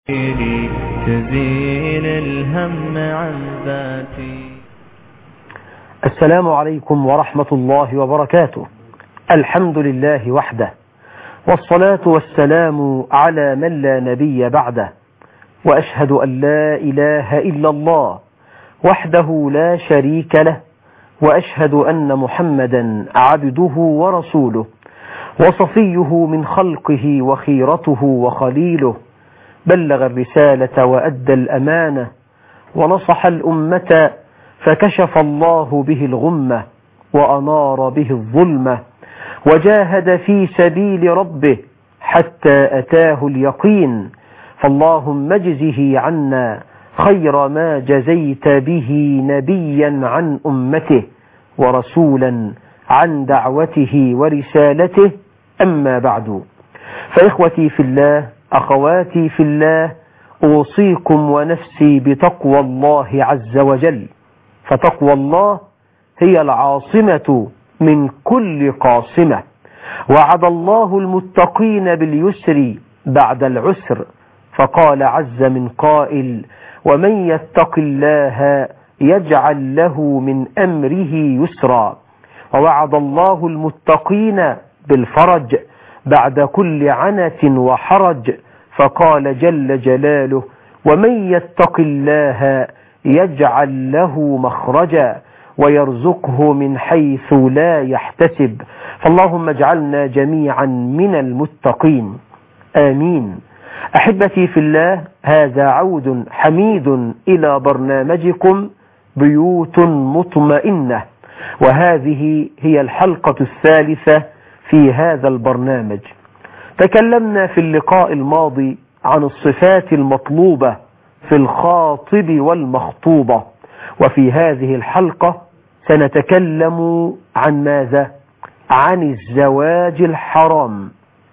تزيل الهم عن ذاتي السلام عليكم ورحمة الله وبركاته الحمد لله وحده والصلاة والسلام على من لا نبي بعده وأشهد أن لا إله إلا الله وحده لا شريك له وأشهد أن محمدا عبده ورسوله وصفيه من خلقه وخيرته وخليله بلغ الرسالة وأدى الأمانة ونصح الأمة فكشف الله به الغمة وأنار به الظلمة وجاهد في سبيل ربه حتى أتاه اليقين فاللهم اجزه عنا خير ما جزيت به نبيا عن أمته ورسولا عن دعوته ورسالته أما بعد فإخوتي في الله أخواتي في الله أوصيكم ونفسي بتقوى الله عز وجل فتقوى الله هي العاصمة من كل قاصمة وعد الله المتقين باليسر بعد العسر فقال عز من قائل ومن يتق الله يجعل له من أمره يسرا ووعد الله المتقين بالفرج بعد كل عنة وحرج فقال جل جلاله ومن يتق الله يجعل له مخرجا ويرزقه من حيث لا يحتسب فاللهم اجعلنا جميعا من المتقين آمين أحبتي في الله هذا عود حميد إلى برنامجكم بيوت مطمئنة وهذه هي الحلقة الثالثة في هذا البرنامج تكلمنا في اللقاء الماضي عن الصفات المطلوبة في الخاطب والمخطوبة وفي هذه الحلقة سنتكلم عن ماذا عن الزواج الحرام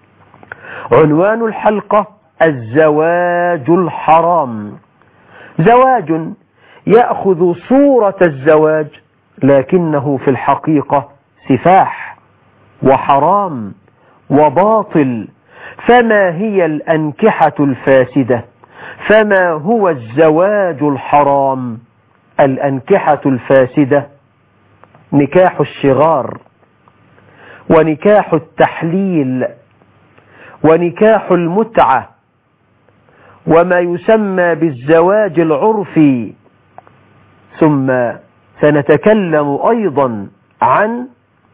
عنوان الحلقة الزواج الحرام زواج يأخذ صورة الزواج لكنه في الحقيقة سفاح وحرام وباطل فما هي الأنكحة الفاسدة فما هو الزواج الحرام الأنكحة الفاسدة نكاح الشغار ونكاح التحليل ونكاح المتعة وما يسمى بالزواج العرفي ثم سنتكلم أيضا عن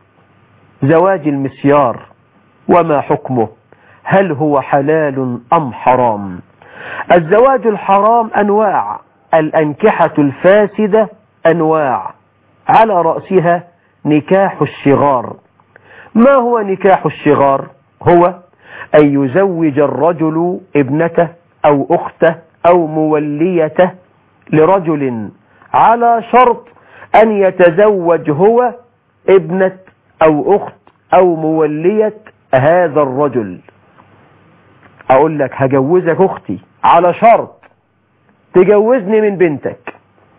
زواج المسيار وما حكمه هل هو حلال أم حرام الزواج الحرام أنواع الأنكحة الفاسدة أنواع على رأسها نكاح الشغار ما هو نكاح الشغار هو أن يزوج الرجل ابنته أو أخته أو موليته لرجل على شرط أن يتزوج هو ابنة أو أخت أو مولية هذا الرجل أقول لك هجوزك أختي على شرط تجوزني من بنتك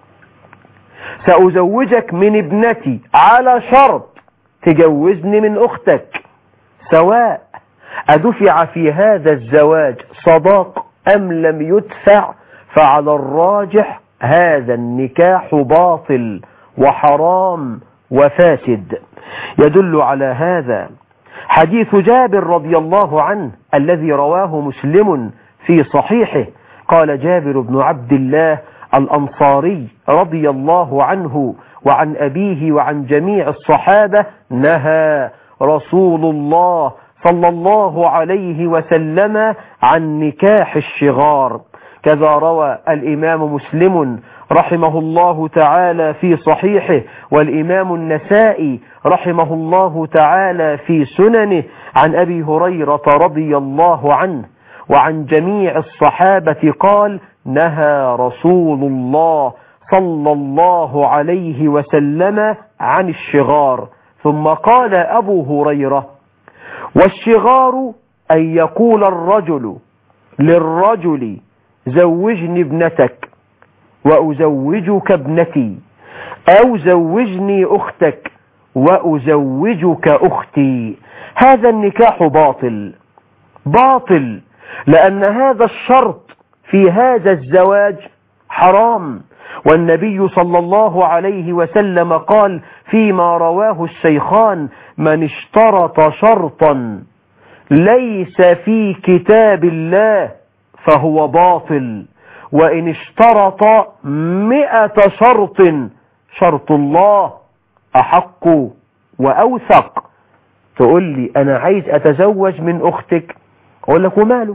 سأزوجك من ابنتي على شرط تجوزني من أختك سواء أدفع في هذا الزواج صداق أم لم يدفع فعلى الراجح هذا النكاح باطل وحرام وفاسد يدل على هذا حديث جابر رضي الله عنه الذي رواه مسلم في صحيحه قال جابر بن عبد الله الأنصاري رضي الله عنه وعن أبيه وعن جميع الصحابة نهى رسول الله صلى الله عليه وسلم عن نكاح الشغار كذا روى الإمام مسلم رحمه الله تعالى في صحيحه والإمام النسائي رحمه الله تعالى في سننه عن أبي هريرة رضي الله عنه وعن جميع الصحابة قال نهى رسول الله صلى الله عليه وسلم عن الشغار ثم قال أبو هريرة والشغار أن يقول الرجل للرجل زوجني ابنتك وأزوجك ابنتي أو زوجني أختك وأزوجك أختي هذا النكاح باطل باطل لأن هذا الشرط في هذا الزواج حرام والنبي صلى الله عليه وسلم قال فيما رواه الشيخان من اشترط شرطا ليس في كتاب الله فهو باطل وإن اشترط مئة شرط شرط الله أحق وأوثق تقول لي أنا عايز أتزوج من أختك أقول لك وماله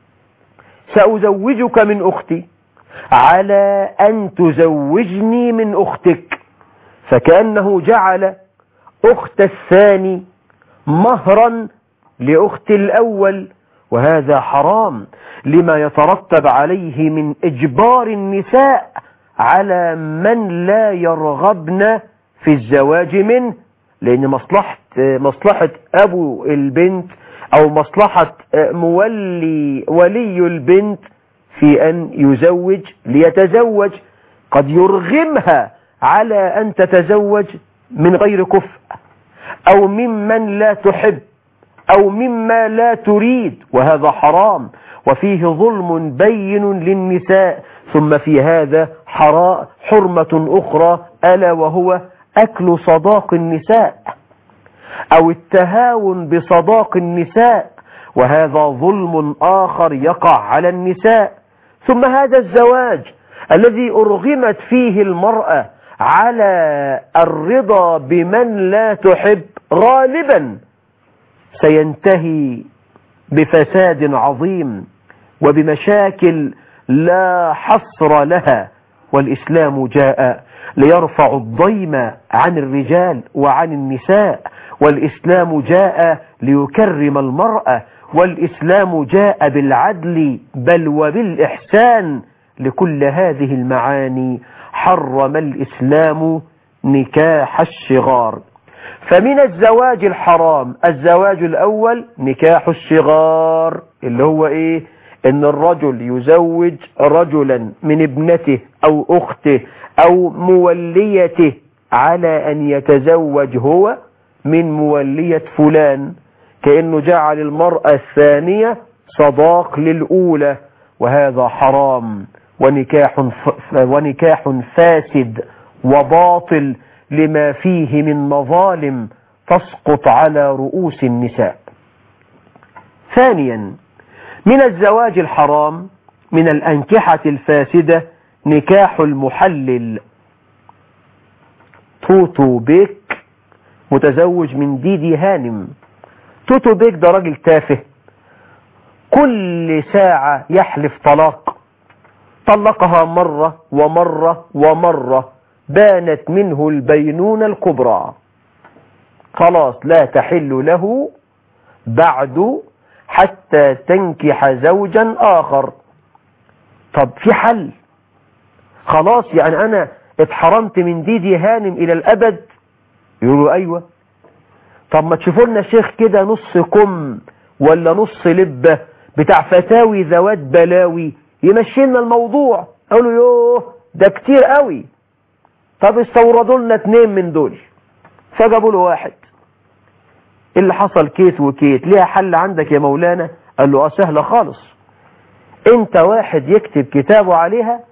سأزوجك من أختي على أن تزوجني من أختك فكأنه جعل أخت الثاني مهرا لأخت الأول وهذا حرام لما يترتب عليه من إجبار النساء على من لا يرغبن في الزواج منه لأن مصلحة, مصلحة أبو البنت أو مصلحة مولي ولي البنت في أن يزوج ليتزوج قد يرغمها على أن تتزوج من غير كفء أو ممن لا تحب أو مما لا تريد وهذا حرام وفيه ظلم بين للنساء ثم في هذا حراء حرمة أخرى ألا وهو أكل صداق النساء أو التهاون بصداق النساء وهذا ظلم آخر يقع على النساء ثم هذا الزواج الذي أرغمت فيه المرأة على الرضا بمن لا تحب غالبا سينتهي بفساد عظيم وبمشاكل لا حصر لها والإسلام جاء ليرفع الضيم عن الرجال وعن النساء والإسلام جاء ليكرم المرأة والإسلام جاء بالعدل بل وبالإحسان لكل هذه المعاني حرم الإسلام نكاح الشغار فمن الزواج الحرام الزواج الأول نكاح الشغار اللي هو إيه إن الرجل يزوج رجلا من ابنته أو أخته أو موليته على أن يتزوج هو من مولية فلان كأنه جعل المرأة الثانية صداق للأولى وهذا حرام ونكاح, ونكاح فاسد وباطل لما فيه من مظالم تسقط على رؤوس النساء ثانيا من الزواج الحرام من الأنكحة الفاسدة نكاح المحلل توتو بيك متزوج من ديدي هانم توتو بيك ده راجل تافه كل ساعة يحلف طلاق طلقها مرة ومرة ومرة بانت منه البينونة الكبرى خلاص لا تحل له بعد حتى تنكح زوجا آخر طب في حل خلاص يعني أنا اتحرمت من ديدي هانم إلى الأبد يقولوا أيوة طب ما تشوفوا لنا شيخ كده نص كم ولا نص لبة بتاع فتاوي ذوات بلاوي يمشي لنا الموضوع قالوا يوه ده كتير قوي طب استوردوا لنا اتنين من دول فجابوا له واحد اللي حصل كيت وكيت ليها حل عندك يا مولانا قال له اه سهلة خالص انت واحد يكتب كتابه عليها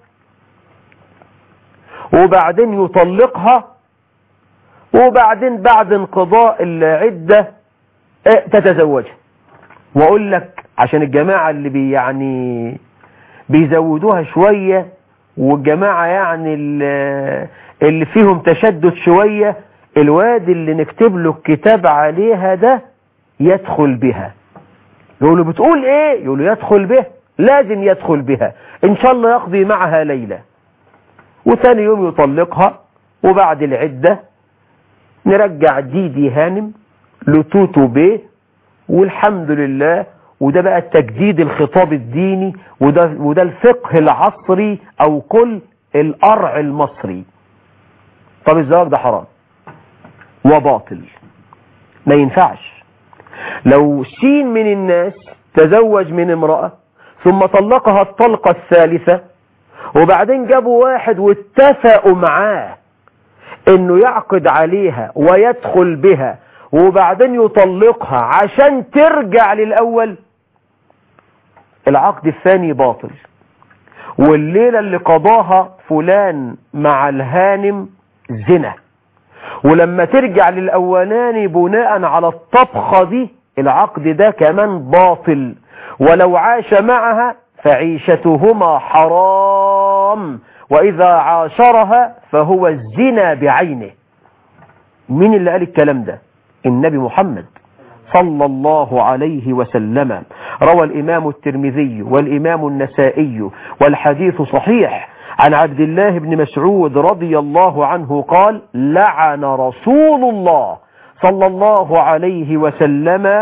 وبعدين يطلقها وبعدين بعد انقضاء العدة اه تتزوجها واقول لك عشان الجماعة اللي بي يعني بيزودوها شوية والجماعة يعني اللي فيهم تشدد شوية الواد اللي نكتب له الكتاب عليها ده يدخل بها يقولوا بتقول ايه يقولوا يدخل به لازم يدخل بها ان شاء الله يقضي معها ليلة وثاني يوم يطلقها وبعد العدة نرجع ديدي هانم لتوتو بيه والحمد لله وده بقى تجديد الخطاب الديني وده, وده الفقه العصري او كل القرع المصري طب الزواج ده حرام وباطل ما ينفعش لو سين من الناس تزوج من امرأة ثم طلقها الطلقة الثالثة وبعدين جابوا واحد واتفقوا معاه انه يعقد عليها ويدخل بها وبعدين يطلقها عشان ترجع للأول العقد الثاني باطل والليلة اللي قضاها فلان مع الهانم زنا ولما ترجع للأولاني بناء على الطبخة دي العقد ده كمان باطل ولو عاش معها فعيشتهما حرام وإذا عاشرها فهو الزنا بعينه مين اللي قال الكلام ده النبي محمد صلى الله عليه وسلم روى الإمام الترمذي والإمام النسائي والحديث صحيح عن عبد الله بن مسعود رضي الله عنه قال لعن رسول الله صلى الله عليه وسلم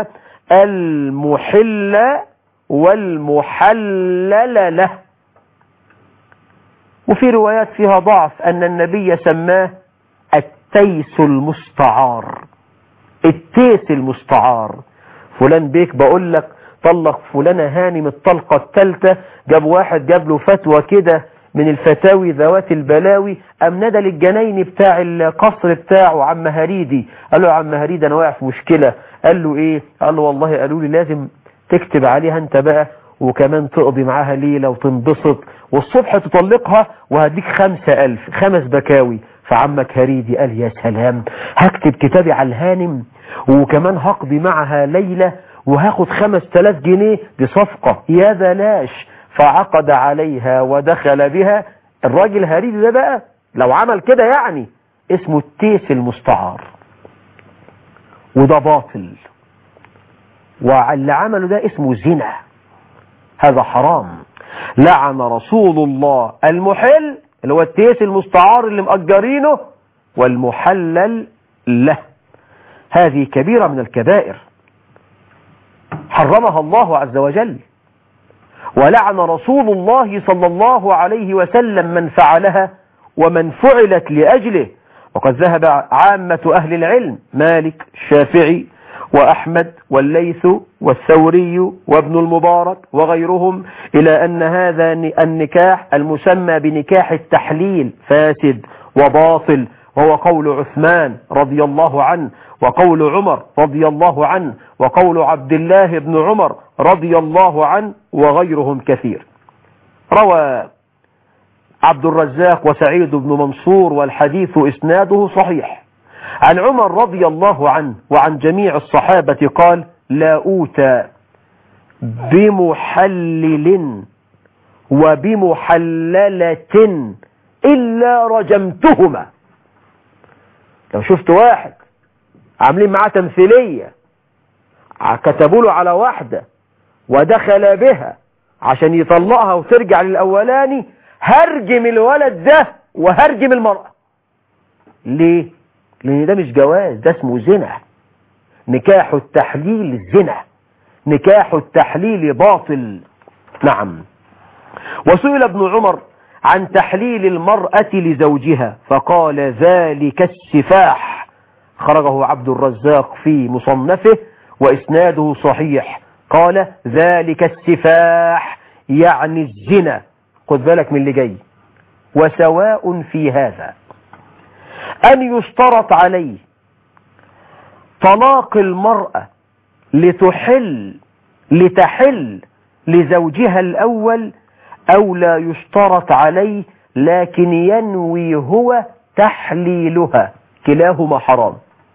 المحل والمحلل له وفي روايات فيها ضعف أن النبي سماه التيس المستعار التيس المستعار فلان بيك بقول لك طلق فلانة هانم الطلقة الثالثة جاب واحد جاب له فتوى كده من الفتاوي ذوات البلاوي أم ندى للجناين بتاع القصر بتاعه عم هريدي قال له يا عم هريدي أنا واقع في مشكلة قال له إيه قال له والله قالوا لي لازم تكتب عليها أنت بقى وكمان تقضي معاها ليلة وتنبسط والصبح تطلقها وهديك خمسة ألف خمس بكاوي فعمك هريدي قال يا سلام هكتب كتابي على الهانم وكمان هقضي معها ليلة وهاخد خمس تلاف جنيه دي صفقة يا بلاش فعقد عليها ودخل بها الراجل هريدي ده بقى لو عمل كده يعني اسمه التيس المستعار وده باطل واللي عمله ده اسمه زنا هذا حرام لعن رسول الله المحل اللي هو التيس المستعار اللي مأجرينه والمحلل له هذه كبيرة من الكبائر حرمها الله عز وجل ولعن رسول الله صلى الله عليه وسلم من فعلها ومن فعلت لأجله وقد ذهب عامة أهل العلم مالك الشافعي وأحمد والليث والثوري وابن المبارك وغيرهم إلى أن هذا النكاح المسمى بنكاح التحليل فاسد وباطل وهو قول عثمان رضي الله عنه وقول عمر رضي الله عنه وقول عبد الله بن عمر رضي الله عنه وغيرهم كثير روى عبد الرزاق وسعيد بن منصور والحديث إسناده صحيح عن عمر رضي الله عنه وعن جميع الصحابة قال لا أوتى بمحلل وبمحللة إلا رجمتهما لو شفت واحد عاملين معاه تمثيلية كتبوا له على واحدة ودخل بها عشان يطلقها وترجع للأولاني هرجم الولد ده وهرجم المرأة ليه لان ده مش جواز ده اسمه زنا نكاح التحليل زنا نكاح التحليل باطل نعم وسئل ابن عمر عن تحليل المرأة لزوجها فقال ذلك السفاح خرجه عبد الرزاق في مصنفه وإسناده صحيح قال ذلك السفاح يعني الزنا خذ بالك من اللي جاي وسواء في هذا أن يشترط عليه طلاق المرأة لتحل لتحل لزوجها الأول أو لا يشترط عليه لكن ينوي هو تحليلها كلاهما حرام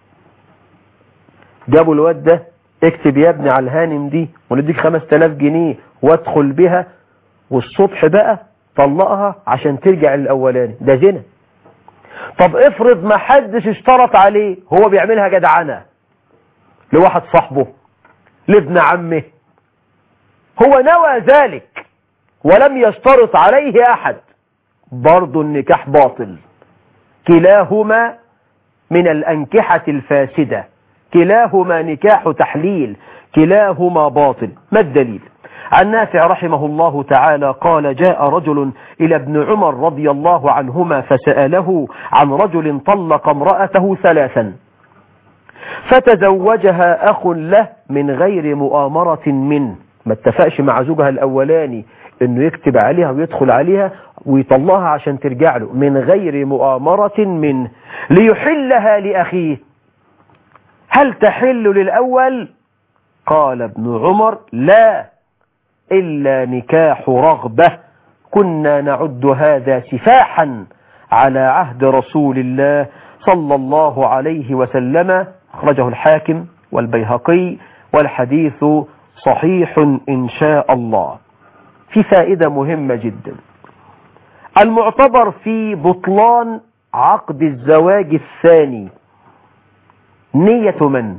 جابوا الواد ده اكتب يا ابني على الهانم دي ونديك خمس تلاف جنيه وادخل بها والصبح بقى طلقها عشان ترجع للأولاني ده زنا طب افرض ما حدش اشترط عليه هو بيعملها جدعنة لواحد صاحبه لابن عمه هو نوى ذلك ولم يشترط عليه أحد برضو النكاح باطل كلاهما من الأنكحة الفاسدة كلاهما نكاح تحليل كلاهما باطل ما الدليل عن نافع رحمه الله تعالى قال جاء رجل إلى ابن عمر رضي الله عنهما فسأله عن رجل طلق امرأته ثلاثا فتزوجها أخ له من غير مؤامرة منه ما اتفقش مع زوجها الأولاني انه يكتب عليها ويدخل عليها ويطلقها عشان ترجع له من غير مؤامرة منه ليحلها لأخيه هل تحل للأول قال ابن عمر لا إلا نكاح رغبة كنا نعد هذا سفاحا على عهد رسول الله صلى الله عليه وسلم أخرجه الحاكم والبيهقي والحديث صحيح إن شاء الله في فائدة مهمة جدا المعتبر في بطلان عقد الزواج الثاني نية من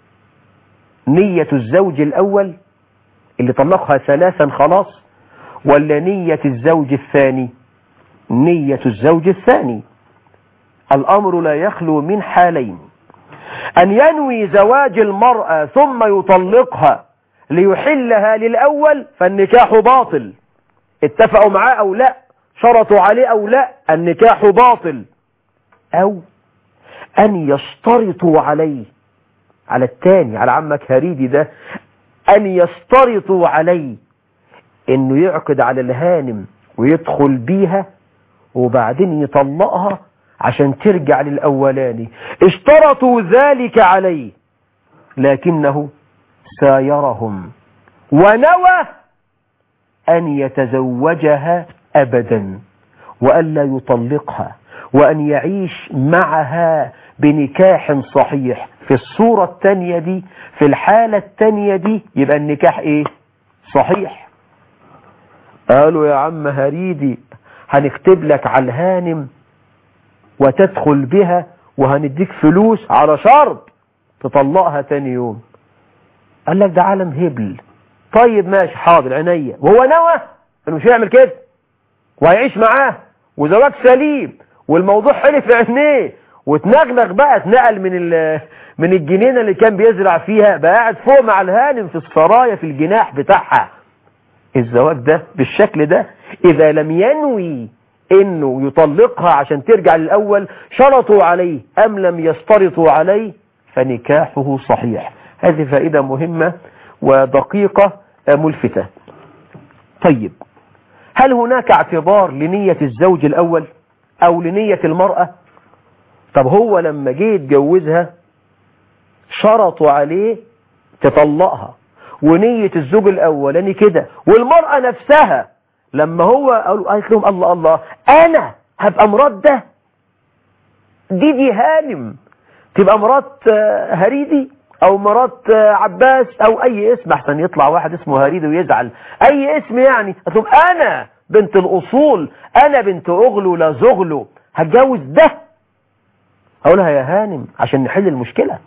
نية الزوج الأول اللي طلقها ثلاثا خلاص ولا نية الزوج الثاني نية الزوج الثاني الأمر لا يخلو من حالين أن ينوي زواج المرأة ثم يطلقها ليحلها للأول فالنكاح باطل اتفقوا معاه أو لا شرطوا عليه أو لا النكاح باطل أو أن يشترطوا عليه على التاني على عمك هريدي ده أن يشترطوا عليه إنه يعقد على الهانم ويدخل بيها وبعدين يطلقها عشان ترجع للأولاني اشترطوا ذلك عليه لكنه سايرهم ونوى أن يتزوجها أبدا وألا يطلقها وأن يعيش معها بنكاح صحيح في الصورة التانية دي في الحالة التانية دي يبقى النكاح ايه صحيح قالوا يا عم هريدي هنكتب لك على الهانم وتدخل بها وهنديك فلوس على شرط تطلقها تاني يوم قال لك ده عالم هبل طيب ماشي حاضر عينيا وهو نوى انه مش هيعمل كده وهيعيش معاه وزواج سليم والموضوع حلف في عينيه وتنغنغ بقى اتنقل من من الجنينه اللي كان بيزرع فيها بقى قاعد فوق مع الهانم في السرايا في الجناح بتاعها الزواج ده بالشكل ده اذا لم ينوي انه يطلقها عشان ترجع للاول شرطوا عليه ام لم يشترطوا عليه فنكاحه صحيح هذه فائدة مهمة ودقيقة ملفتة طيب هل هناك اعتبار لنية الزوج الأول أو لنية المرأة طب هو لما جه يتجوزها شرطوا عليه تطلقها ونية الزوج الأولاني كده والمرأة نفسها لما هو قالت لهم الله الله أنا هبقى مرات ده دي دي هانم تبقى مرات هريدي او مرات عباس او اي اسم احسن يطلع واحد اسمه هريدي ويزعل اي اسم يعني قلت لهم انا بنت الاصول انا بنت اغلو لا زغلو هتجوز ده اقولها يا هانم عشان نحل المشكلة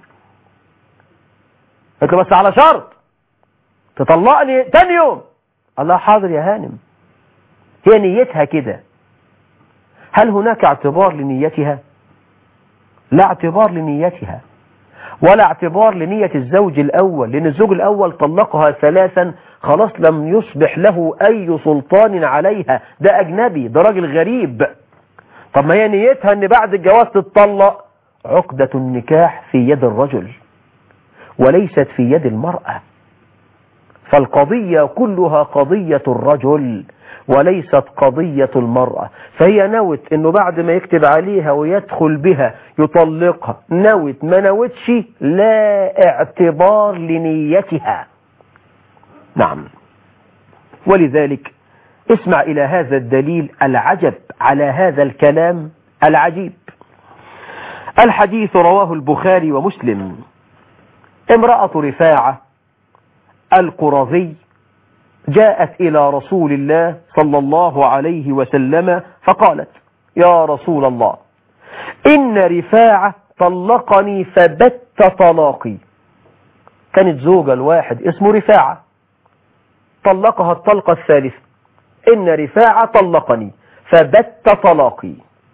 قلت له بس على شرط تطلقني تاني يوم الله حاضر يا هانم هي نيتها كده هل هناك اعتبار لنيتها لا اعتبار لنيتها ولا اعتبار لنية الزوج الأول لأن الزوج الأول طلقها ثلاثا خلاص لم يصبح له أي سلطان عليها ده أجنبي ده راجل غريب طب ما هي نيتها أن بعد الجواز تتطلق عقدة النكاح في يد الرجل وليست في يد المرأة فالقضية كلها قضية الرجل وليست قضية المرأة فهي نوت انه بعد ما يكتب عليها ويدخل بها يطلقها نوت ما نوتش لا اعتبار لنيتها نعم ولذلك اسمع الى هذا الدليل العجب على هذا الكلام العجيب الحديث رواه البخاري ومسلم امرأة رفاعة القرظي جاءت إلى رسول الله صلى الله عليه وسلم فقالت يا رسول الله إن رفاعة طلقني فبت طلاقي كانت زوجة الواحد اسمه رفاعة طلقها الطلقة الثالثة إن رفاعة طلقني فبت طلاقي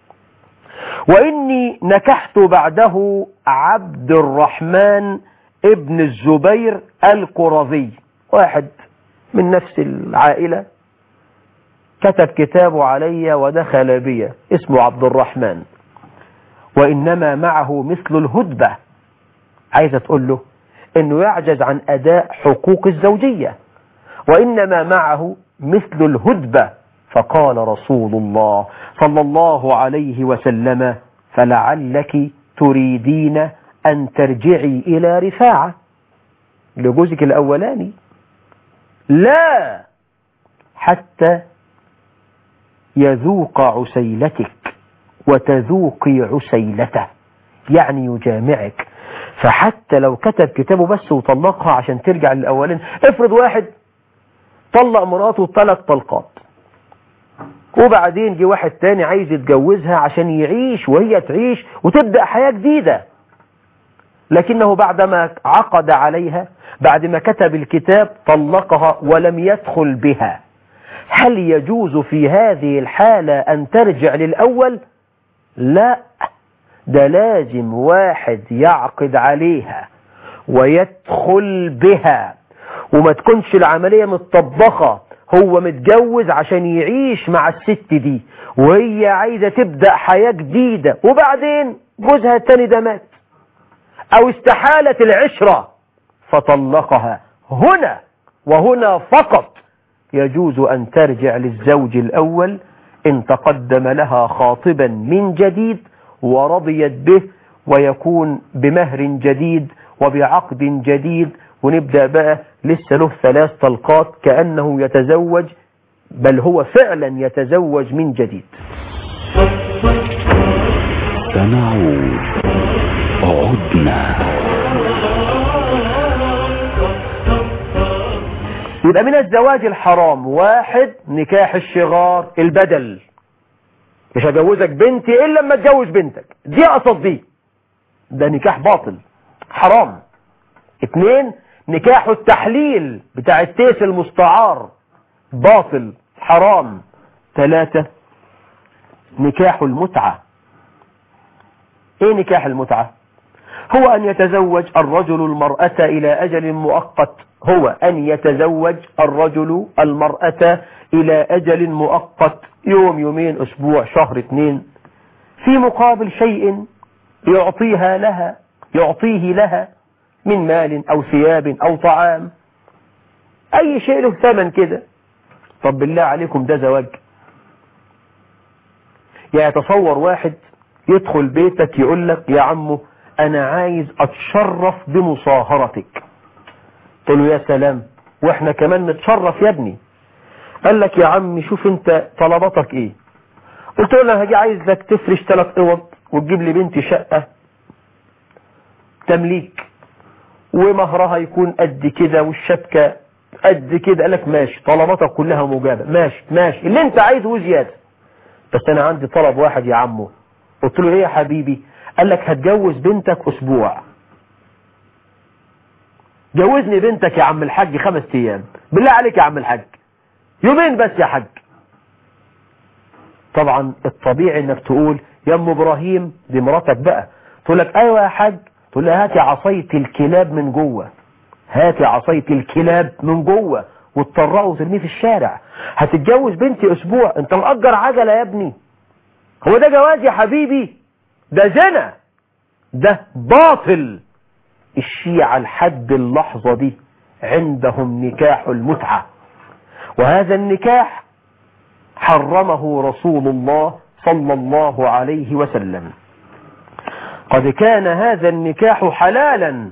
وإني نكحت بعده عبد الرحمن ابن الزبير القرظي واحد من نفس العائلة كتب كتابه علي ودخل بي اسمه عبد الرحمن وإنما معه مثل الهدبة عايزة تقول له انه يعجز عن اداء حقوق الزوجية وانما معه مثل الهدبة فقال رسول الله صلى الله عليه وسلم فلعلك تريدين ان ترجعي الى رفاعة لجوزك الاولاني لا حتى يذوق عسيلتك وتذوقي عسيلته يعني يجامعك فحتى لو كتب كتابه بس وطلقها عشان ترجع للأولين افرض واحد طلق مراته ثلاث طلقات وبعدين جه واحد تاني عايز يتجوزها عشان يعيش وهي تعيش وتبدأ حياة جديدة لكنه بعدما عقد عليها بعد ما كتب الكتاب طلقها ولم يدخل بها هل يجوز في هذه الحالة أن ترجع للأول لا ده لازم واحد يعقد عليها ويدخل بها وما تكونش العملية متطبخة هو متجوز عشان يعيش مع الست دي وهي عايزة تبدأ حياة جديدة وبعدين جوزها التاني ده مات او استحالت العشرة فطلقها هنا وهنا فقط يجوز ان ترجع للزوج الاول ان تقدم لها خاطبا من جديد ورضيت به ويكون بمهر جديد وبعقد جديد ونبدأ بقى لسه له ثلاث طلقات كأنه يتزوج بل هو فعلا يتزوج من جديد سنعود عدنا يبقى من الزواج الحرام واحد نكاح الشغار البدل مش هجوزك بنتي الا لما اتجوز بنتك دي قصد دي ده نكاح باطل حرام اتنين نكاح التحليل بتاع التيس المستعار باطل حرام ثلاثة نكاح المتعة ايه نكاح المتعة هو ان يتزوج الرجل المرأة الى اجل مؤقت هو ان يتزوج الرجل المرأة الى اجل مؤقت يوم يومين اسبوع شهر اتنين في مقابل شيء يعطيها لها يعطيه لها من مال او ثياب او طعام اي شيء له ثمن كده طب بالله عليكم ده زواج يا يتصور واحد يدخل بيتك يقول لك يا عمو انا عايز اتشرف بمصاهرتك قلت له يا سلام واحنا كمان نتشرف يا ابني قال لك يا عمي شوف انت طلباتك ايه قلت له انا هاجي عايزك تفرش ثلاث اوض وتجيب لي بنتي شقة تمليك ومهرها يكون قد كده والشبكة قد كده قال لك ماشي طلباتك كلها مجابة ماشي ماشي اللي انت عايزه وزيادة بس انا عندي طلب واحد يا عمو قلت له ايه يا حبيبي قال لك هتجوز بنتك اسبوع جوزني بنتك يا عم الحاج خمس ايام بالله عليك يا عم الحاج يومين بس يا حاج طبعا الطبيعي انك تقول يا ام ابراهيم دي مراتك بقى تقول لك ايوه يا حاج تقول لها هاتي عصايه الكلاب من جوه هاتي عصايه الكلاب من جوه وتطرقه وترميه في الشارع هتتجوز بنتي اسبوع انت مأجر عجله يا ابني هو ده جواز يا حبيبي ده زنا ده باطل الشيعة لحد اللحظة دي عندهم نكاح المتعة وهذا النكاح حرمه رسول الله صلى الله عليه وسلم قد كان هذا النكاح حلالا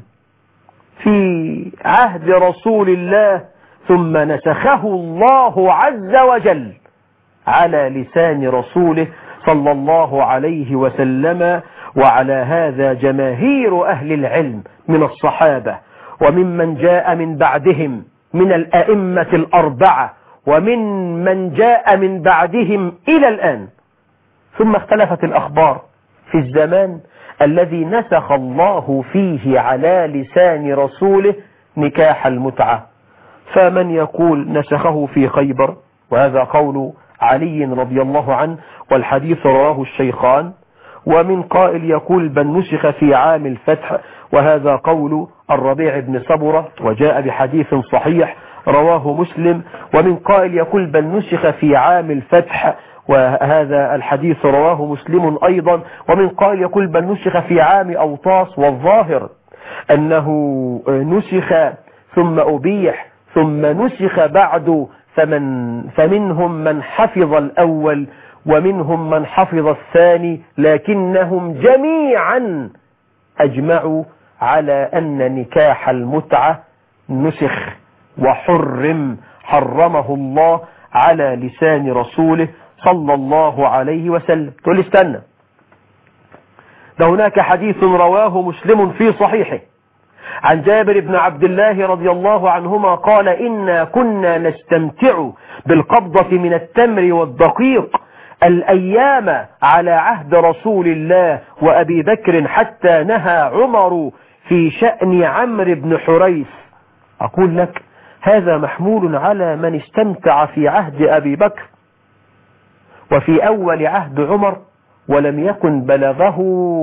في عهد رسول الله ثم نسخه الله عز وجل على لسان رسوله صلى الله عليه وسلم وعلى هذا جماهير أهل العلم من الصحابة وممن جاء من بعدهم من الأئمة الأربعة ومن من جاء من بعدهم إلى الآن ثم اختلفت الأخبار في الزمان الذي نسخ الله فيه على لسان رسوله نكاح المتعة فمن يقول نسخه في خيبر وهذا قول علي رضي الله عنه والحديث رواه الشيخان ومن قائل يقول بل نسخ في عام الفتح وهذا قول الربيع بن صبرة وجاء بحديث صحيح رواه مسلم ومن قائل يقول بل نسخ في عام الفتح وهذا الحديث رواه مسلم أيضا ومن قائل يقول بل نسخ في عام أوطاس والظاهر أنه نسخ ثم أبيح ثم نسخ بعد فمن فمنهم من حفظ الأول ومنهم من حفظ الثاني لكنهم جميعا أجمعوا على أن نكاح المتعة نسخ وحرم حرمه الله على لسان رسوله صلى الله عليه وسلم تقول لي استنى ده هناك حديث رواه مسلم في صحيحه عن جابر بن عبد الله رضي الله عنهما قال إنا كنا نستمتع بالقبضة من التمر والدقيق الأيام على عهد رسول الله وأبي بكر حتى نهى عمر في شأن عمرو بن حريث أقول لك هذا محمول على من استمتع في عهد أبي بكر وفي أول عهد عمر ولم يكن بلغه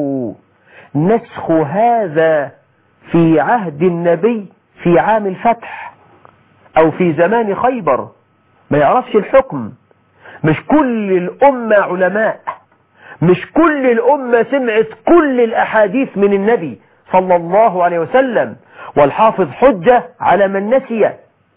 نسخ هذا في عهد النبي في عام الفتح أو في زمان خيبر ما يعرفش الحكم مش كل الأمة علماء مش كل الأمة سمعت كل الأحاديث من النبي صلى الله عليه وسلم والحافظ حجة على من نسي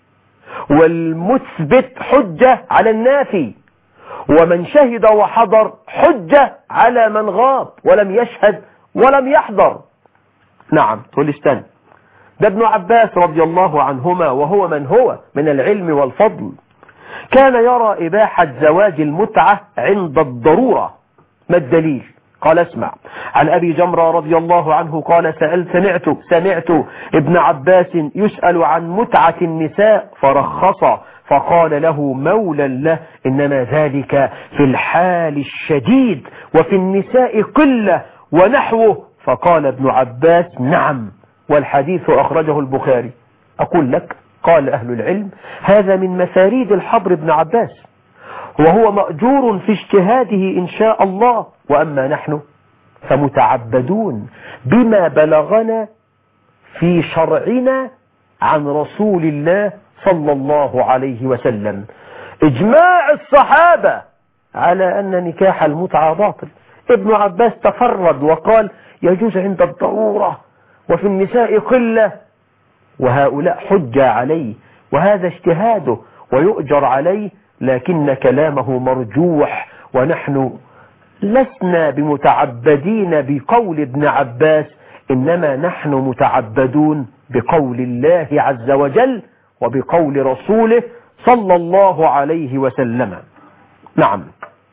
والمثبت حجة على النافي ومن شهد وحضر حجة على من غاب ولم يشهد ولم يحضر نعم تقول استنى ده ابن عباس رضي الله عنهما وهو من هو من العلم والفضل كان يرى إباحة زواج المتعة عند الضرورة ما الدليل قال اسمع عن أبي جمرة رضي الله عنه قال سألت سمعت سمعت ابن عباس يسأل عن متعة النساء فرخص فقال له مولى له إنما ذلك في الحال الشديد وفي النساء قلة ونحوه فقال ابن عباس نعم والحديث أخرجه البخاري أقول لك قال أهل العلم هذا من مساريد الحبر بن عباس وهو مأجور في اجتهاده إن شاء الله وأما نحن فمتعبدون بما بلغنا في شرعنا عن رسول الله صلى الله عليه وسلم إجماع الصحابة على أن نكاح المتعة باطل ابن عباس تفرد وقال يجوز عند الضرورة وفي النساء قلة وهؤلاء حجة عليه وهذا اجتهاده ويؤجر عليه لكن كلامه مرجوح ونحن لسنا بمتعبدين بقول ابن عباس إنما نحن متعبدون بقول الله عز وجل وبقول رسوله صلى الله عليه وسلم نعم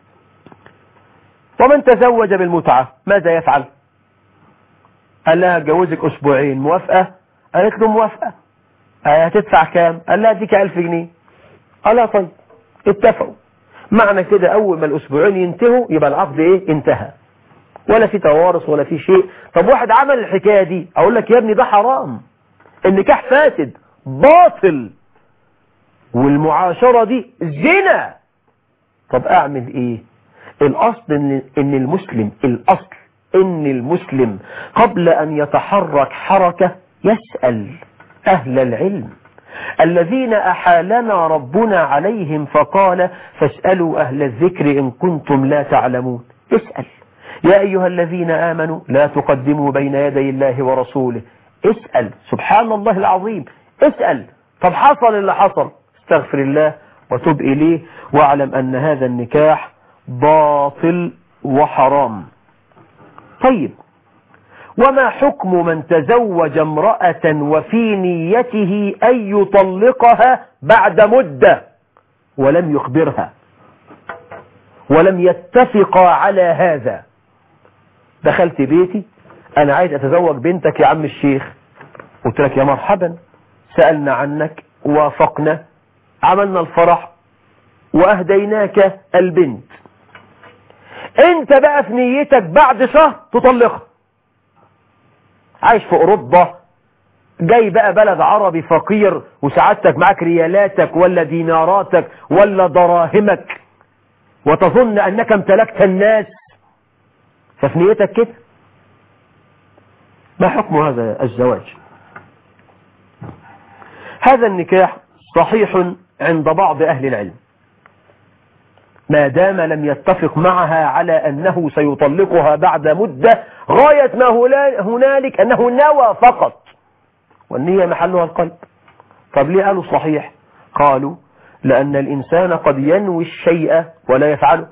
ومن تزوج بالمتعة ماذا يفعل قال لها اتجوزك اسبوعين موافقة قالت له موافقة هتدفع كام قال لها اديك الف جنيه قال لها طيب اتفقوا معنى كده اول ما الاسبوعين ينتهوا يبقى العقد ايه انتهى ولا في توارث ولا في شيء طب واحد عمل الحكاية دي اقول لك يا ابني ده حرام النكاح فاسد باطل والمعاشرة دي زنا طب اعمل ايه الاصل ان إن المسلم الاصل ان المسلم قبل ان يتحرك حركة يسأل اهل العلم الذين أحالنا ربنا عليهم فقال فاسألوا أهل الذكر إن كنتم لا تعلمون اسأل يا أيها الذين آمنوا لا تقدموا بين يدي الله ورسوله اسأل سبحان الله العظيم اسأل طب حصل اللي حصل استغفر الله وتب إليه واعلم أن هذا النكاح باطل وحرام طيب وما حكم من تزوج امرأة وفي نيته أن يطلقها بعد مدة ولم يخبرها ولم يتفقا على هذا دخلت بيتي أنا عايز أتزوج بنتك يا عم الشيخ قلت لك يا مرحبا سألنا عنك وافقنا عملنا الفرح وأهديناك البنت انت بقى في نيتك بعد شهر تطلقها عايش في اوروبا جاي بقى بلد عربي فقير وسعادتك معاك ريالاتك ولا ديناراتك ولا دراهمك وتظن انك امتلكت الناس ففي نيتك كده ما حكم هذا الزواج هذا النكاح صحيح عند بعض اهل العلم ما دام لم يتفق معها على أنه سيطلقها بعد مدة غاية ما هنالك أنه نوى فقط والنية محلها القلب طب ليه قالوا صحيح قالوا لأن الإنسان قد ينوي الشيء ولا يفعله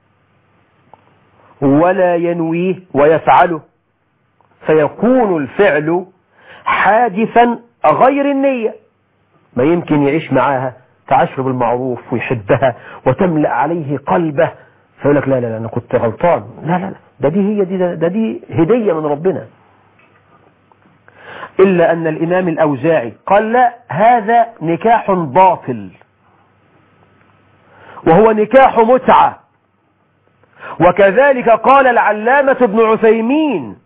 ولا ينويه ويفعله فيكون الفعل حادثا غير النية ما يمكن يعيش معاها تعاشر بالمعروف ويحبها وتملأ عليه قلبه فيقول لك لا لا لا أنا كنت غلطان لا لا لا ده دي هي دي ده, ده دي هدية من ربنا إلا أن الإمام الأوزاعي قال لا هذا نكاح باطل وهو نكاح متعة وكذلك قال العلامة ابن عثيمين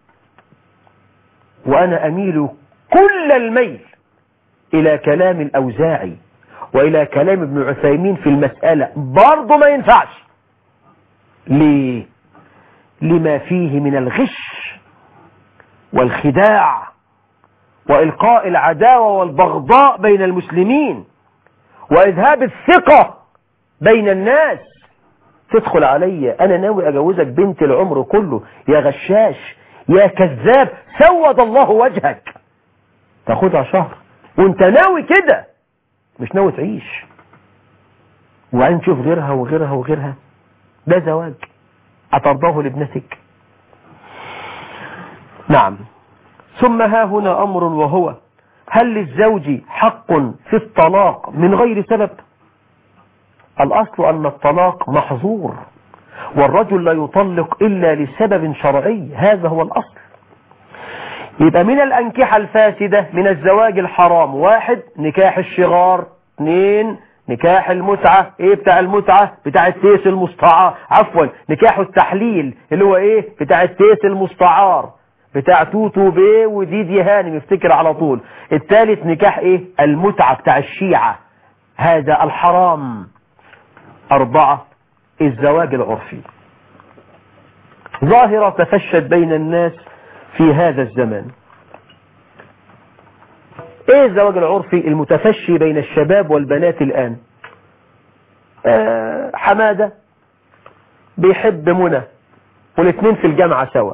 وأنا أميل كل الميل إلى كلام الأوزاعي وإلى كلام ابن عثيمين في المسألة برضه ما ينفعش ليه لما فيه من الغش والخداع وإلقاء العداوة والبغضاء بين المسلمين وإذهاب الثقة بين الناس تدخل علي أنا ناوي أجوزك بنت العمر كله يا غشاش يا كذاب سود الله وجهك تاخدها شهر وانت ناوي كده مش ناوي تعيش وبعدين تشوف غيرها وغيرها وغيرها ده زواج أترضاه لابنتك نعم ثم ها هنا أمر وهو هل للزوج حق في الطلاق من غير سبب الأصل أن الطلاق محظور والرجل لا يطلق إلا لسبب شرعي هذا هو الأصل يبقى من الأنكحة الفاسدة من الزواج الحرام واحد نكاح الشغار اثنين نكاح المتعة ايه بتاع المتعة بتاع التيس المستعار عفوا نكاح التحليل اللي هو ايه بتاع التيس المستعار بتاع توتو بيه وديدي هانم افتكر على طول الثالث نكاح ايه المتعة بتاع الشيعة هذا الحرام أربعة الزواج العرفي ظاهرة تفشت بين الناس في هذا الزمان ايه الزواج العرفي المتفشي بين الشباب والبنات الآن آه حمادة بيحب منى والاثنين في الجامعة سوا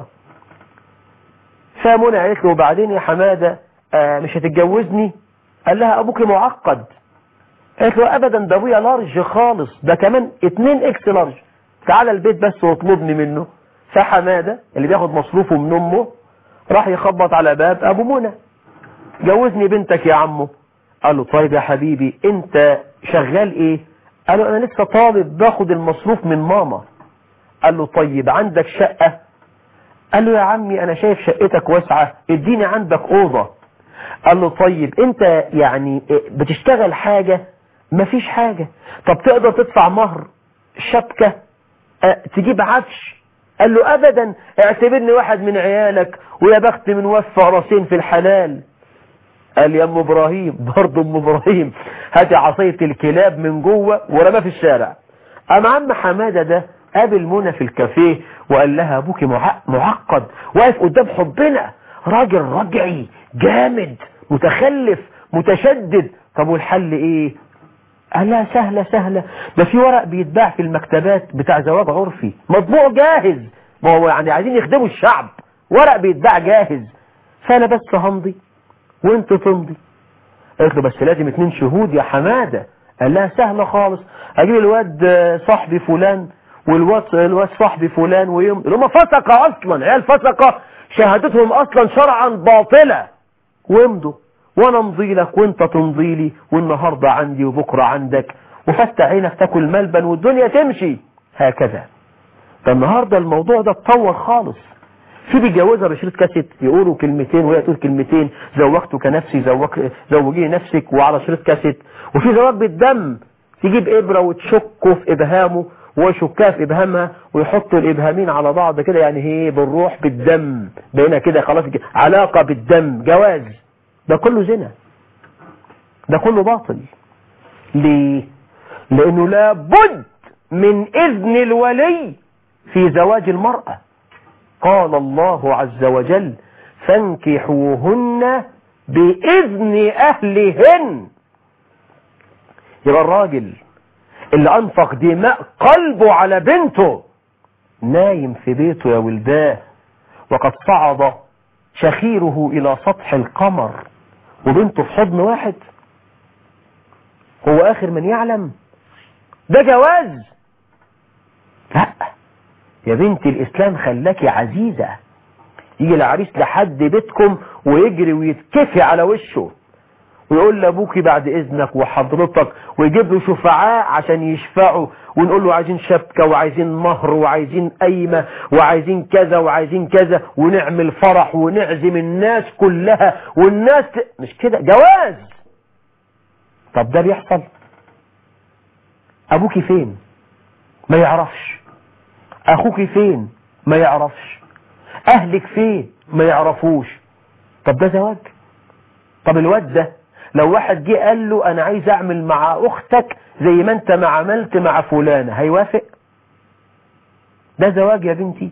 فمنى قالت له وبعدين يا حمادة آه مش هتتجوزني قال لها ابوك معقد قالت له ابدا ده ابويا لارج خالص ده كمان اتنين اكس لارج تعالى البيت بس واطلبني منه فحمادة اللي بياخد مصروفه من امه راح يخبط على باب ابو منى جوزني بنتك يا عمو قال له طيب يا حبيبي انت شغال ايه قال له انا لسه طالب باخد المصروف من ماما قال له طيب عندك شقة قال له يا عمي انا شايف شقتك واسعة اديني عندك اوضة قال له طيب انت يعني بتشتغل حاجة مفيش حاجة طب تقدر تدفع مهر شبكة اه تجيب عفش قال له ابدا اعتبرني واحد من عيالك ويا بخت من وفى راسين في الحلال قال يا ام ابراهيم برضه ام ابراهيم هاتي عصايه الكلاب من جوه ورماه في الشارع اما عم حماده ده قابل منى في الكافيه وقال لها ابوكي معقد واقف قدام حبنا راجل رجعي جامد متخلف متشدد طب والحل ايه قال لها سهلة سهلة ده في ورق بيتباع في المكتبات بتاع زواج عرفي مطبوع جاهز ما هو يعني عايزين يخدموا الشعب ورق بيتباع جاهز فانا بس همضي وانت تمضي قالت له بس لازم اتنين شهود يا حمادة قال لها سهلة خالص اجيب الواد صاحبي فلان والواد الواد صاحبي فلان ويمضي اللي هم فسقة اصلا عيال فسقة شهادتهم اصلا شرعا باطلة وامضوا وانا امضي لك وانت تمضي لي والنهاردة عندي وبكرة عندك وفتح عينك تاكل ملبن والدنيا تمشي هكذا فالنهاردة الموضوع ده اتطور خالص في بيتجوزها بشريط كاسيت يقولوا كلمتين وهي تقول كلمتين زوجتك نفسي زوج زوجي نفسك وعلى شريط كاسيت وفي زواج بالدم تجيب ابره وتشكه في ابهامه ويشكها في ابهامها ويحطوا الابهامين على بعض كده يعني هي بالروح بالدم بقينا كده خلاص كده علاقه بالدم جواز ده كله زنا ده كله باطل ليه لانه لابد من اذن الولي في زواج المرأة قال الله عز وجل فانكحوهن بإذن أهلهن يبقى الراجل اللي أنفق دماء قلبه على بنته نايم في بيته يا ولداه وقد صعد شخيره إلى سطح القمر وبنته في حضن واحد هو آخر من يعلم ده جواز لا يا بنتي الإسلام خلاكي عزيزة يجي العريس لحد بيتكم ويجري ويتكفي على وشه ويقول لابوكي بعد اذنك وحضرتك ويجيب له شفعاء عشان يشفعوا ونقول له عايزين شبكة وعايزين مهر وعايزين قايمة وعايزين كذا وعايزين كذا ونعمل فرح ونعزم الناس كلها والناس ت... مش كده جواز طب ده بيحصل ابوكي فين ما يعرفش اخوك فين ما يعرفش اهلك فين ما يعرفوش طب ده زواج طب الواد ده لو واحد جه قال له انا عايز اعمل مع اختك زي ما انت ما عملت مع فلانة هيوافق ده زواج يا بنتي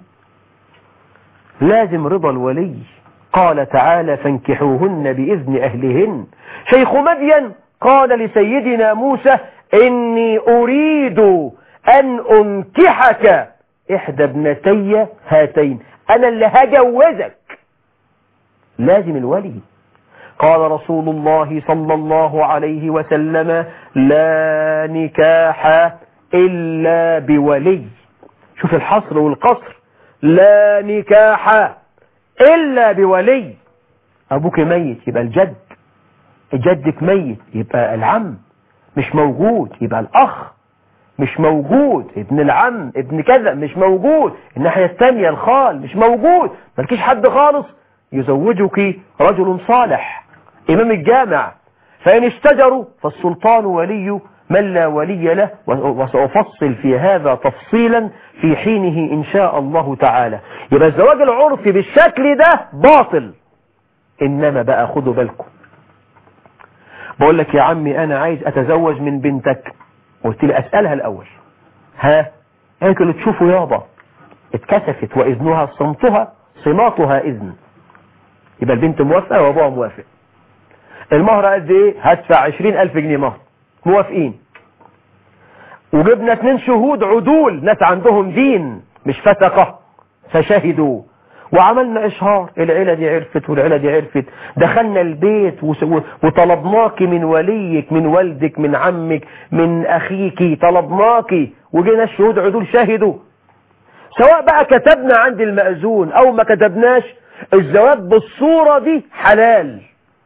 لازم رضا الولي قال تعالى فانكحوهن بإذن أهلهن شيخ مدين قال لسيدنا موسى إني أريد أن أنكحك إحدى ابنتي هاتين أنا اللي هجوزك لازم الولي قال رسول الله صلى الله عليه وسلم لا نكاح إلا بولي شوف الحصر والقصر لا نكاح إلا بولي أبوك ميت يبقى الجد جدك ميت يبقى العم مش موجود يبقى الأخ مش موجود ابن العم ابن كذا مش موجود الناحية الثانية الخال مش موجود مالكيش حد خالص يزوجك رجل صالح إمام الجامع فإن اشتجروا فالسلطان ولي من لا ولي له وسأفصل في هذا تفصيلا في حينه إن شاء الله تعالى يبقى الزواج العرفي بالشكل ده باطل إنما بقى خدوا بالكم بقول لك يا عمي أنا عايز أتزوج من بنتك قلت لي أسألها الأول ها قالت اللي تشوفوا يابا اتكسفت وإذنها صمتها صماتها إذن يبقى البنت موافقة وأبوها موافق المهر قد إيه هدفع عشرين ألف جنيه مهر موافقين وجبنا اتنين شهود عدول ناس عندهم دين مش فتقة فشهدوا وعملنا إشهار العيلة دي عرفت والعيلة دي عرفت دخلنا البيت وطلبناك من وليك من والدك من عمك من أخيك طلبناك وجينا الشهود عدول شهدوا سواء بقى كتبنا عند المأذون أو ما كتبناش الزواج بالصورة دي حلال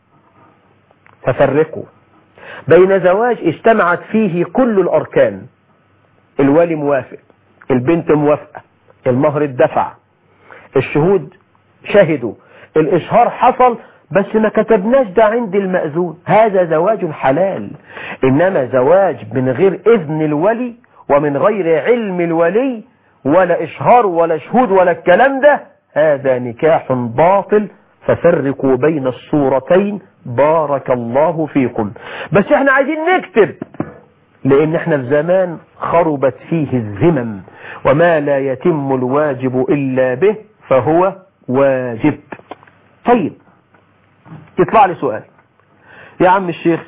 ففرقوا بين زواج اجتمعت فيه كل الأركان الوالي موافق البنت موافقة المهر الدفع الشهود شهدوا الإشهار حصل بس ما كتبناش ده عند المأذون هذا زواج حلال إنما زواج من غير إذن الولي ومن غير علم الولي ولا إشهار ولا شهود ولا الكلام ده هذا نكاح باطل ففرقوا بين الصورتين بارك الله فيكم بس احنا عايزين نكتب لان احنا في زمان خربت فيه الذمم وما لا يتم الواجب الا به فهو واجب طيب يطلع لي سؤال يا عم الشيخ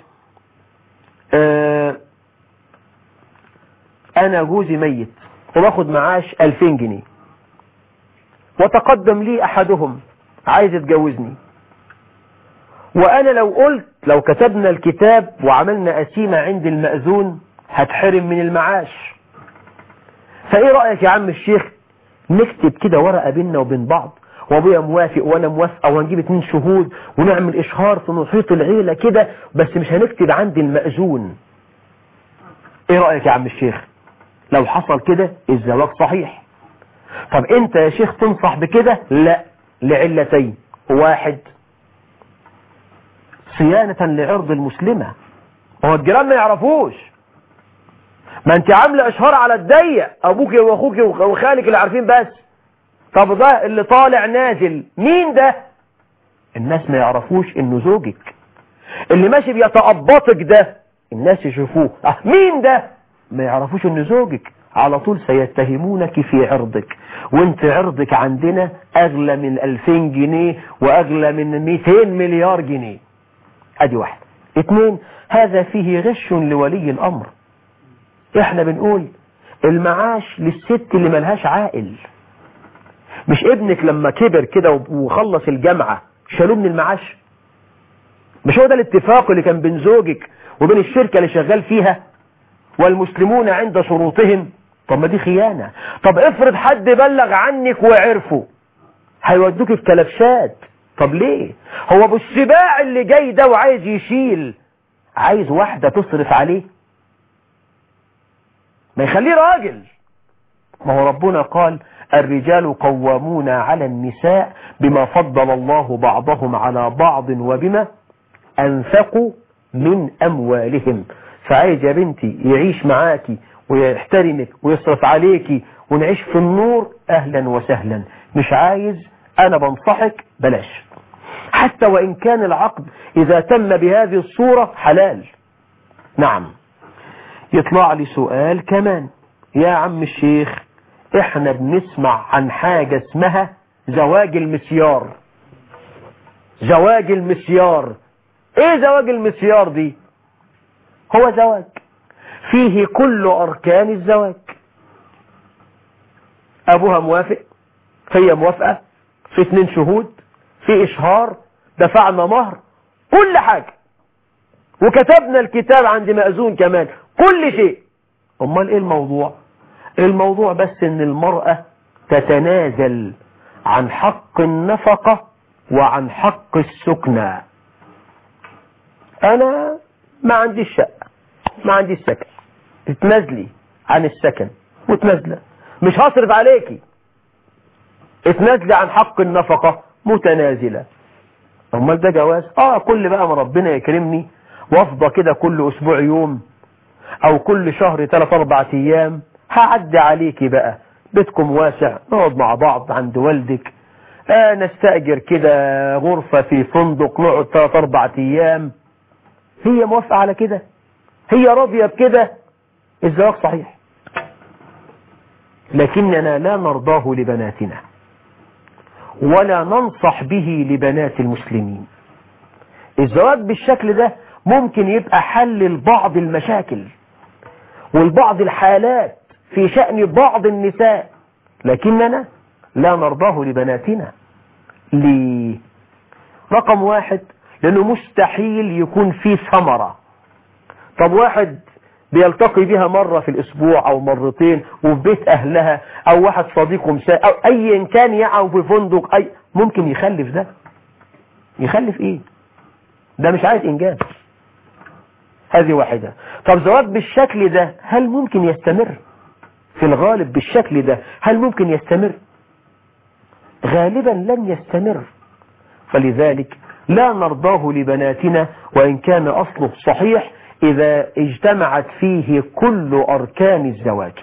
اه انا جوزي ميت وباخد معاش 2000 جنيه وتقدم لي احدهم عايز يتجوزني وانا لو قلت لو كتبنا الكتاب وعملنا قسيمة عند المأذون هتحرم من المعاش فايه رأيك يا عم الشيخ نكتب كده ورقة بيننا وبين بعض وابويا موافق وانا موافقه وهنجيب اتنين شهود ونعمل اشهار في محيط العيلة كده بس مش هنكتب عند المأذون ايه رأيك يا عم الشيخ لو حصل كده الزواج صحيح طب انت يا شيخ تنصح بكده لا لعلتين واحد صيانة لعرض المسلمة هو الجيران ما يعرفوش ما انت عامله اشهار على الضيق ابوك واخوك وخالك اللي عارفين بس طب ده اللي طالع نازل مين ده الناس ما يعرفوش انه زوجك اللي ماشي بيتقبطك ده الناس يشوفوه اه مين ده ما يعرفوش انه زوجك على طول سيتهمونك في عرضك وانت عرضك عندنا اغلى من 2000 جنيه واغلى من 200 مليار جنيه ادي واحد اتنين هذا فيه غش لولي الامر احنا بنقول المعاش للست اللي ملهاش عائل مش ابنك لما كبر كده وخلص الجامعة شالوه من المعاش مش هو ده الاتفاق اللي كان بين زوجك وبين الشركة اللي شغال فيها والمسلمون عند شروطهم طب ما دي خيانة طب افرض حد بلغ عنك وعرفه هيودوك في كلبشات طب ليه هو ابو السباع اللي جاي ده وعايز يشيل عايز واحدة تصرف عليه ما يخليه راجل ما هو ربنا قال الرجال قوامون على النساء بما فضل الله بعضهم على بعض وبما أنفقوا من أموالهم فعايز يا بنتي يعيش معاكي ويحترمك ويصرف عليكي ونعيش في النور أهلا وسهلا مش عايز أنا بنصحك بلاش حتى وإن كان العقد إذا تم بهذه الصورة حلال نعم يطلع لي سؤال كمان يا عم الشيخ احنا بنسمع عن حاجة اسمها زواج المسيار زواج المسيار ايه زواج المسيار دي هو زواج فيه كل اركان الزواج ابوها موافق هي موافقة في اتنين شهود في اشهار دفعنا مهر كل حاجة وكتبنا الكتاب عند مأذون كمان كل شيء امال ايه الموضوع الموضوع بس ان المرأة تتنازل عن حق النفقة وعن حق السكنى انا ما عنديش شقة ما عنديش سكن اتنازلي عن السكن وتنازله مش هصرف عليكي اتنازلي عن حق النفقة متنازلة امال ده جواز اه كل بقى ما ربنا يكرمني وافضى كده كل اسبوع يوم او كل شهر ثلاث اربع ايام هعدي عليكي بقى بيتكم واسع نقعد مع بعض عند والدك آه نستأجر كده غرفة في فندق نقعد ثلاث اربع ايام هي موافقة على كده هي راضية بكده الزواج صحيح لكننا لا نرضاه لبناتنا ولا ننصح به لبنات المسلمين الزواج بالشكل ده ممكن يبقى حل لبعض المشاكل والبعض الحالات في شأن بعض النساء لكننا لا نرضاه لبناتنا ليه رقم واحد لأنه مستحيل يكون فيه ثمرة طب واحد بيلتقي بها مرة في الأسبوع أو مرتين وفي بيت أهلها أو واحد صديقه مساء أو أي كان يعو في فندق أي ممكن يخلف ده يخلف إيه ده مش عايز إنجاز هذه واحدة طب زواج بالشكل ده هل ممكن يستمر في الغالب بالشكل ده هل ممكن يستمر غالبا لن يستمر فلذلك لا نرضاه لبناتنا وإن كان أصله صحيح إذا اجتمعت فيه كل أركان الزواج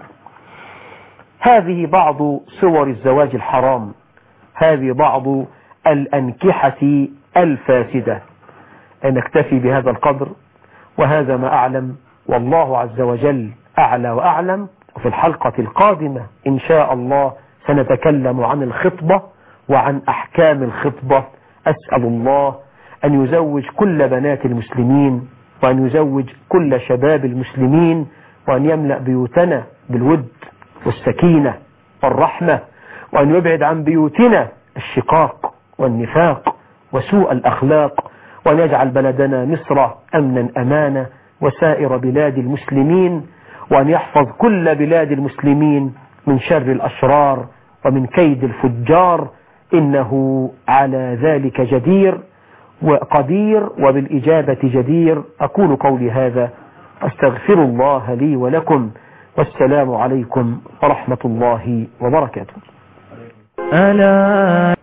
هذه بعض صور الزواج الحرام هذه بعض الأنكحة الفاسدة نكتفي بهذا القدر وهذا ما أعلم والله عز وجل أعلى وأعلم وفي الحلقة القادمة إن شاء الله سنتكلم عن الخطبة وعن أحكام الخطبة أسأل الله أن يزوج كل بنات المسلمين وأن يزوج كل شباب المسلمين وأن يملأ بيوتنا بالود والسكينة والرحمة وأن يبعد عن بيوتنا الشقاق والنفاق وسوء الأخلاق وأن يجعل بلدنا مصر أمنا أمانا وسائر بلاد المسلمين وأن يحفظ كل بلاد المسلمين من شر الأشرار ومن كيد الفجار إنه على ذلك جدير وقدير وبالإجابة جدير أقول قولي هذا أستغفر الله لي ولكم والسلام عليكم ورحمة الله وبركاته ألا